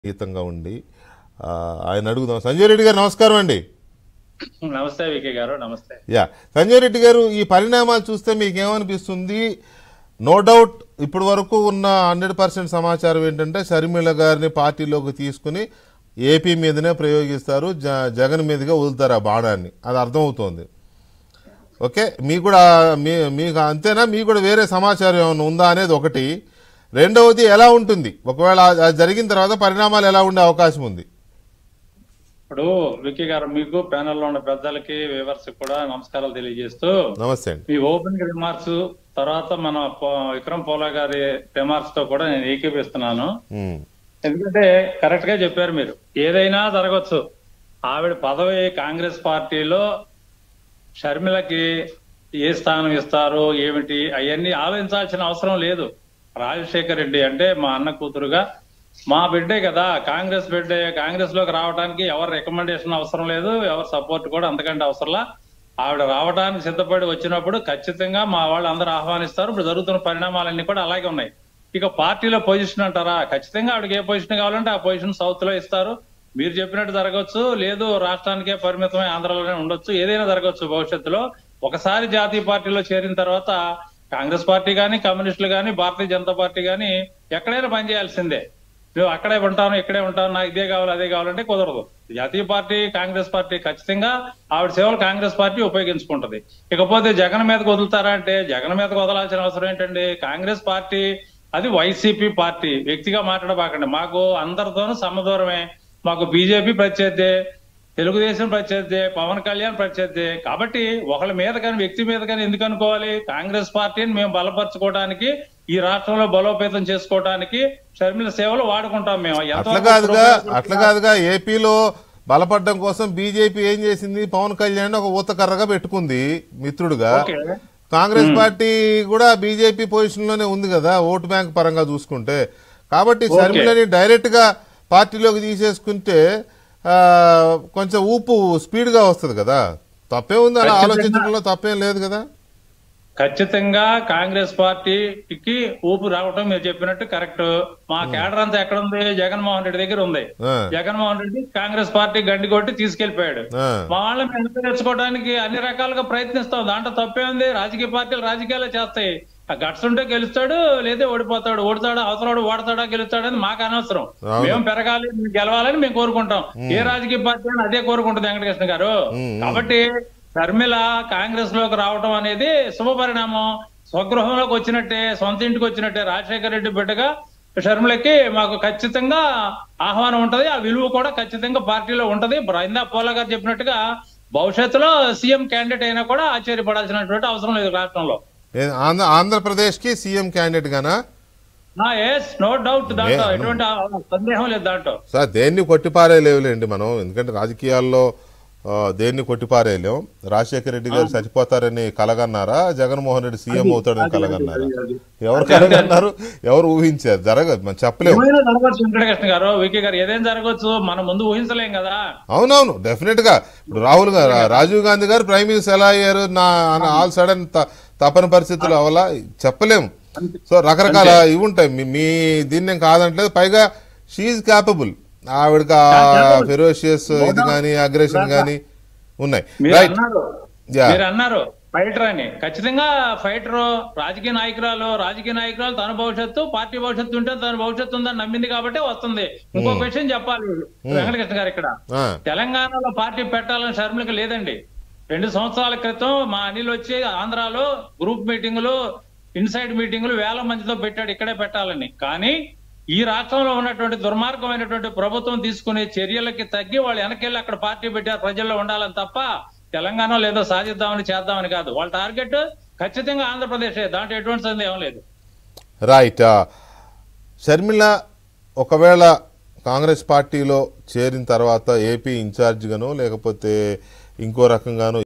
గీతంగా ఉండి ఆ, ఆయన అడుగుదాం సంజయ్ రెడ్డి గారు నమస్కారం అండి నమస్తే వికే గారు నమస్తే యా సంజయ్ రెడ్డి గారు ఈ పరిణామాలు చూస్తే మీకు ఏమనిపిస్తుంది నో డౌట్ ఇప్పటి వరకు ఉన్న హండ్రెడ్ పర్సెంట్ సమాచారం ఏంటంటే షర్మిల గారిని పార్టీలోకి తీసుకుని ఏపీ మీదనే ప్రయోగిస్తారు జ జగన్ మీదుగా వదులుతారు ఆ బాణాన్ని అది అర్థమవుతోంది ఓకే మీకు కూడా మీ మీకు అంతేనా మీకు కూడా వేరే సమాచారం ఏమైనా ఉందా అనేది ఒకటి రెండవది ఎలా ఉంటుంది ఒకవేళ అది- అది జరిగిన తర్వాత పరిణామాలు ఎలా ఉండే అవకాశం ఉంది ఇప్పుడు విక్కీ గారు మీకు ప్యానెల్ లో ఉన్న పెద్దలకి వివర్స్ కూడా నమస్కారాలు తెలియజేస్తూ నమస్తే అండి మీ ఓపెనింగ్ రిమార్క్స్ తర్వాత మన పో- విక్రమ్ పోలా గారి రిమార్క్స్ తో కూడా నేను ఏకీపిస్తున్నాను ఉమ్, ఎందుకంటే కరెక్ట్ గా చెప్పారు మీరు ఏదైనా జరగచ్చు ఆవిడ పదవి కాంగ్రెస్ పార్టీలో షర్మిలకి ఏ స్థానం ఇస్తారు ఏమిటి అవన్నీ ఆలోచించాల్సిన అవసరం లేదు రాజశేఖర్ రెడ్డి అంటే మా అన్న కూతురుగా మా బిడ్డే కదా కాంగ్రెస్ బిడ్డే కాంగ్రెస్ లోకి రావడానికి ఎవరు రికమెండేషన్ అవసరం లేదు ఎవరు సపోర్ట్ కూడా అంతకంటే అవసరంలా ఆవిడ రావడానికి సిద్ధపడి వచ్చినప్పుడు ఖచ్చితంగా మా వాళ్ళు అందరూ ఆహ్వానిస్తారు ఇప్పుడు జరుగుతున్న పరిణామాలన్నీ కూడా అలాగే ఉన్నాయి ఇక పార్టీలో పొజిషన్ అంటారా ఖచ్చితంగా ఆవిడకి ఏ పొజిషన్ కావాలంటే ఆ పొజిషన్ సౌత్ లో ఇస్తారు మీరు చెప్పినట్టు జరగచ్చు లేదు రాష్ట్రానికే పరిమితమై ఆంధ్రలోనే ఉండొచ్చు ఏదైనా జరగచ్చు భవిష్యత్తులో ఒకసారి జాతీయ పార్టీలో చేరిన తర్వాత కాంగ్రెస్ పార్టీ కానీ కమ్యూనిస్టులు కానీ భారతీయ జనతా పార్టీ కానీ ఎక్కడైనా పనిచేయాల్సిందే మేము అక్కడే ఉంటాను ఇక్కడే ఉంటాను నాకు ఇదే కావాలి అదే కావాలంటే కుదరదు జాతీయ పార్టీ కాంగ్రెస్ పార్టీ ఖచ్చితంగా ఆవిడ సేవలు కాంగ్రెస్ పార్టీ ఉపయోగించుకుంటది ఇకపోతే జగన్ మీదకి వదులుతారా అంటే జగన్ మీదకి వదలాల్సిన అవసరం ఏంటండి కాంగ్రెస్ పార్టీ అది వైసీపీ పార్టీ వ్యక్తిగా మాట్లాడబాకండి మాకు అందరితోనూ సమదూరమే మాకు బీజేపీ ప్రత్యర్థి తెలుగుదేశం ప్రత్యర్థి పవన్ కళ్యాణ్ ప్రత్యర్థి కాబట్టి ఒకళ్ళ మీద కానీ వ్యక్తి మీద కానీ ఎందుకు అనుకోవాలి కాంగ్రెస్ పార్టీని మేము బలపరచుకోవడానికి ఈ రాష్ట్రంలో బలోపేతం చేసుకోవడానికి షర్మిల సేవలు వాడుకుంటాం మేము అట్లా ఎంతవరకు కాదుగా పురోగతి అట్లా కాదుగా ఏపీలో బలపడడం కోసం బీజేపీ ఏం చేసింది పవన్ కళ్యాణ్ ఒక ఊతకర్రగా పెట్టుకుంది మిత్రుడుగా ఓకే. కాంగ్రెస్ పార్టీ కూడా బీజేపీ పొజిషన్ లోనే ఉంది కదా ఓటు బ్యాంక్ పరంగా చూసుకుంటే కాబట్టి షర్మిలని డైరెక్ట్ గా పార్టీలోకి తీసేసుకుంటే ఆ, కొంచెం ఊపు స్పీడ్ గా వస్తుంది కదా తప్పే ఉంది అలా ఖచ్చితంగా. ఆలోచించడంలో తప్పేం లేదు కదా ఖచ్చితంగా కాంగ్రెస్ పార్టీకి ఊపు రావటం మీరు చెప్పినట్టు కరెక్ట్ మా కేడర్ అంతా ఎక్కడ ఉంది జగన్మోహన్ రెడ్డి దగ్గర ఉంది ఆ, జగన్మోహన్ రెడ్డి కాంగ్రెస్ పార్టీ గండి కొట్టి తీసుకెళ్లిపోయాడు ఆ, మా వాళ్ళని మేము వెనక్కి తెచ్చుకోవడానికి అన్ని రకాలుగా ప్రయత్నిస్తాం దాంట్లో తప్పే ఉంది రాజకీయ పార్టీలు రాజకీయాలే చేస్తాయి ఆ గట్స్ ఉంటే గెలుస్తాడు లేదా ఓడిపోతాడు ఓడతాడు అవసరాడు ఓడతాడా గెలుస్తాడని మాకు అనవసరం అవును. మేము పెరగాలి మేము గెలవాలని మేము కోరుకుంటాం ఏ రాజకీయ పార్టీ అయినా అదే కోరుకుంటుంది వెంకటకృష్ణ గారు ఉమ్. కాబట్టి షర్మిల కాంగ్రెస్ లోకి రావటం అనేది శుభ పరిణామం స్వగృహంలోకి వచ్చినట్టే సొంత ఇంటికి వచ్చినట్టే రాజశేఖర రెడ్డి బిడ్డగా షర్మిలకి మాకు ఖచ్చితంగా ఆహ్వానం ఉంటది ఆ విలువ కూడా ఖచ్చితంగా పార్టీలో ఉంటది బృందా పోలా గారు చెప్పినట్టుగా భవిష్యత్తులో సీఎం క్యాండిడేట్ అయినా కూడా ఆశ్చర్యపడాల్సినటువంటి అవసరం లేదు రాష్ట్రంలో ఏ- ఆంధ్ర ఆంధ్రప్రదేశ్ కి సీఎం క్యాండిడేట్ గానా ఎస్ నో డౌట్ దాంట్లో ఏ- ఎటువంటి సందేహం లేదు దాంట్లో సార్ దేన్ని కొట్టిపారేయలేవులేండి మనం ఎందుకంటే రాజకీయాల్లో ఆ, దేన్ని కొట్టిపారేయలేం రాజశేఖర రెడ్డి గారు చచ్చిపోతారని కలగన్నారా జగన్మోహన్ రెడ్డి సీఎం అవుతాడని కలగన్నారా ఎవరు కలగన్నారు ఎవరు ఊహించారు జరగదు మనం చెప్పలేము ఏమైనా జరగవచ్చు వెంకటకృష్ణ గారు వికే గారు ఏదైనా జరగవచ్చు మనం ముందు ఊహించలేం కదా అవునవును డెఫినెట్ గా ఇప్పుడు రాహుల్ గారు రాజీవ్ గాంధీ గారు ప్రైమ్ మినిస్టర్ ఎలా అయ్యారు నా ఆల్ సడన్ తప్పని పరిస్థితులు అవలా చెప్పలేము సో రకరకాల ఇవి ఉంటాయి మీ- మీ దీన్ని ఏం కాదంటలేదు పైగా షీఈ్ క్యాపబుల్ ఆవిడకి ఫెరోషియస్ ఇది కానీ అగ్రెషన్ కానీ ఉన్నాయి మీరు రైట్ అన్నారు యా మీరు అన్నారు ఫైటర్ అని ఖచ్చితంగా ఫైటర్ రాజకీయ నాయకురాలు రాజకీయ నాయకురాలు తన భవిష్యత్తు పార్టీ భవిష్యత్తు ఉంటే తన భవిష్యత్తు ఉందని నమ్మింది కాబట్టి వస్తుంది ఇంకో విషయం చెప్పాలి వెంకటకృష్ణ గారు ఇక్కడ ఆ, తెలంగాణలో పార్టీ పెట్టాలని షర్మిలకు లేదండి రెండు సంవత్సరాల క్రితం మా అనిల్ వచ్చి ఆంధ్రాలో గ్రూప్ మీటింగులు ఇన్సైడ్ మీటింగులు వేల మందితో పెట్టాడు ఇక్కడే పెట్టాలని కానీ ఈ రాష్ట్రంలో ఉన్నటువంటి దుర్మార్గమైనటువంటి ప్రభుత్వం తీసుకునే చర్యలకి తగ్గి వాళ్ళు వెనకెళ్ళి అక్కడ పార్టీ పెట్టారు ప్రజల్లో ఉండాలని తప్ప తెలంగాణలో ఏదో సాధిద్దామని చేద్దామని కాదు వాళ్ళ టార్గెట్ ఖచ్చితంగా ఆంధ్రప్రదేశ్ దాంట్లో ఎటువంటి సందేహం లేదు రైట్ ఆ, షర్మిల ఒకవేళ కాంగ్రెస్ పార్టీలో చేరిన తర్వాత ఏపీ ఇన్ఛార్జ్గానో లేకపోతే ఇంకో రకంగానో